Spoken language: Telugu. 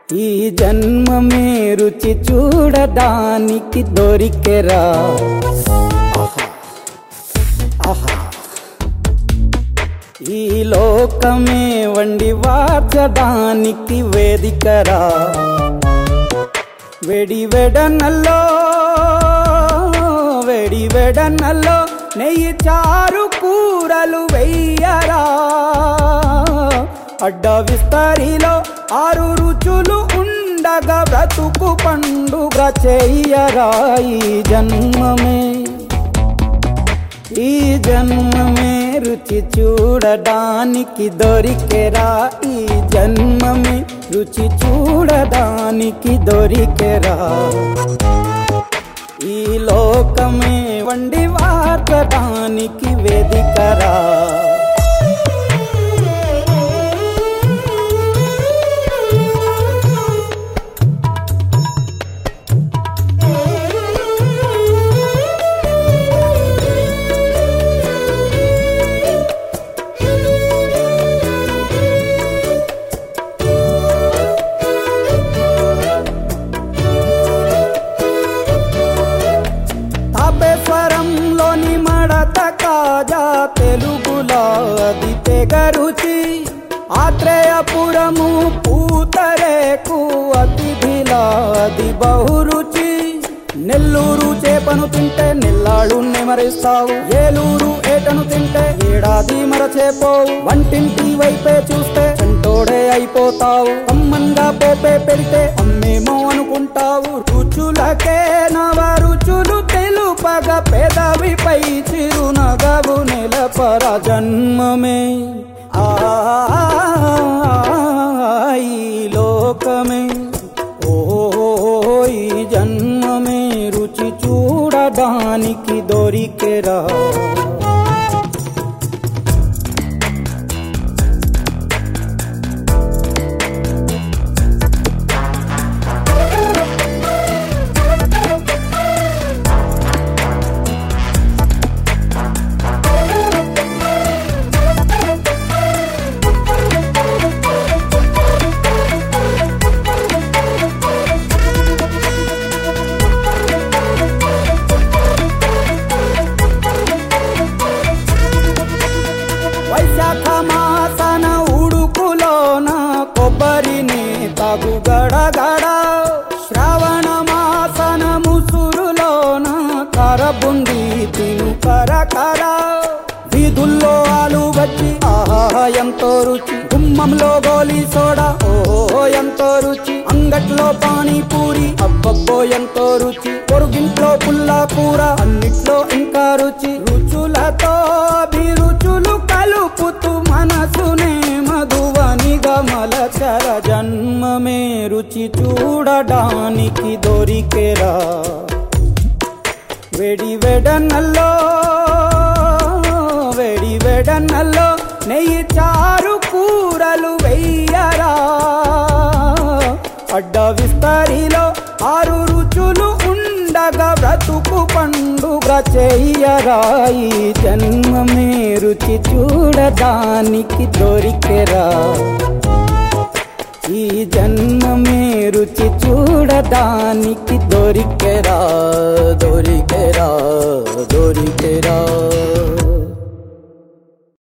ఈ జన్మమే రుచి చూడడానికి దొరికెరా ఆహా. ఆహా. ఈ లోకమే వండి వార్చడానికి వేదికరా వెడి వెడనల్లో వెడి వెడనల్లో నెయ్యి చారు కూరలు వెయ్యరా అడ్డ విస్తరిలో ఆరు రుచులు ఉండగా బ్రతుకు పండుగ చెయ్యరా ఈ జన్మమే ఈ జన్మమే రుచి చూడడానికి దొరికెరా ఈ జన్మమే రుచి చూడడానికి దొరికెరా ఈ లోకమే వండి వార్చడానికి వేదికరా తాపేశ్వరంలోని మడత కాజా తెలుగులో అది తెగరుచి ఆత్రేయపురము పూతరేకు అతిథిలా అది బహురుచి నెల్లూరు చేపను తింటే నెల్లాళ్ళు నెమరిస్తావు ఏలూరు ఏటను తింటే ఏడాది మరచేపోవు వంటింటి వైపే చూస్తే చెంటోడే అయిపోతావు అమ్మంగా పోపే పెడితే అమ్మేమో అనుకుంటావు రుచులకే నవ రుచులు తెలుపగ పెదవిపై చిరునగవు నెలపర జన్మమే ఆ ఈ లోకమే ఓ ఈ జన్మమే రుచి చూడడానికి దొరికెరా వైశాఖ మాసన ఉడుకులోన కొబ్బరిని తగు గడగడ శ్రావణ మాసన ముసురులోన కరబుంది తిను కరకర వీధుల్లో ఆలు వచ్చి ఆహా ఎంతో రుచి గుమ్మంలో గోలీ సోడా ఓ ఎంతో రుచి అంగట్లో పానీపూరి అబ్బబ్బో ఎంతో రుచి పొరుగింట్లో పుల్లా కూర అన్నిట్లో ఇంకా రుచి రుచులతో అభిరుచులు కలుపుతూ మనసునే మధువని గమలచర జన్మమే రుచి చూడడానికి దొరికెరా వెడి వెడనల్లో వెడి వెడనల్లో నెయ్యి చారు కూరలు వెయ్యరా అడ్డ విస్తరిలో ఆరు రుచులు ఉండగా బ్రతుకు పండుగ చెయ్యరా ఈ జన్మమే రుచి చూడడానికి దొరికెరా ఈ జన్మమే రుచి చూడడానికి దొరికెరా దొరికెరా